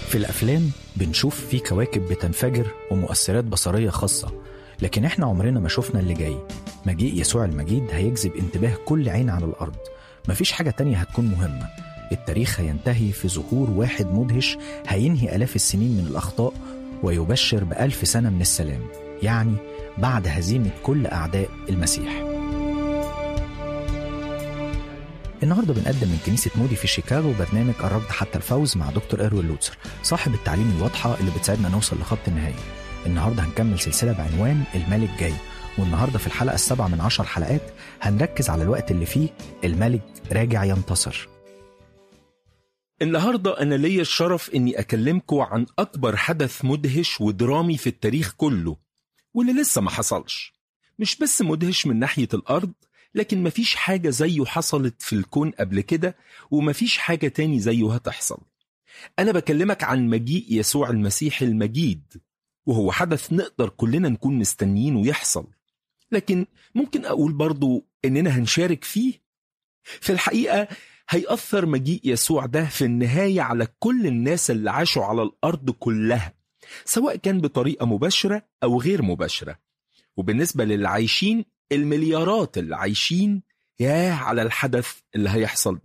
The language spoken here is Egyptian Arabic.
في الأفلام بنشوف في كواكب بتنفجر ومؤثرات بصرية خاصة لكن احنا عمرنا ما شفنا اللي جاي مجيء يسوع المجيد هيجذب انتباه كل عين على الأرض مفيش حاجة تانية هتكون مهمة التاريخ هينتهي في ظهور واحد مدهش هينهي آلاف السنين من الأخطاء ويبشر بألف سنة من السلام يعني بعد هزيمة كل أعداء المسيح النهارده بنقدم من كنيسة مودي في شيكاغو برنامج قربت حتى الفوز مع دكتور إيروين لوتسر صاحب التعليم الواضحة اللي بتساعدنا نوصل لخط النهاية النهارده هنكمل سلسلة بعنوان الملك جاي والنهارده في الحلقة السابعة من عشر حلقات هنركز على الوقت اللي فيه الملك راجع ينتصر النهاردة أنا ليا الشرف إني أكلمكم عن أكبر حدث مدهش ودرامي في التاريخ كله واللي لسه ما حصلش مش بس مدهش من ناحية الأرض لكن مفيش حاجة زيه حصلت في الكون قبل كده ومفيش حاجة تاني زيه هتحصل أنا بكلمك عن مجيء يسوع المسيح المجيد وهو حدث نقدر كلنا نكون مستنيينه يحصل لكن ممكن أقول برضو إننا هنشارك فيه في الحقيقة هيأثر مجيء يسوع ده في النهاية على كل الناس اللي عاشوا على الأرض كلها سواء كان بطريقة مباشرة أو غير مباشرة وبالنسبة للي عايشين المليارات اللي عايشين ياه على الحدث اللي هيحصل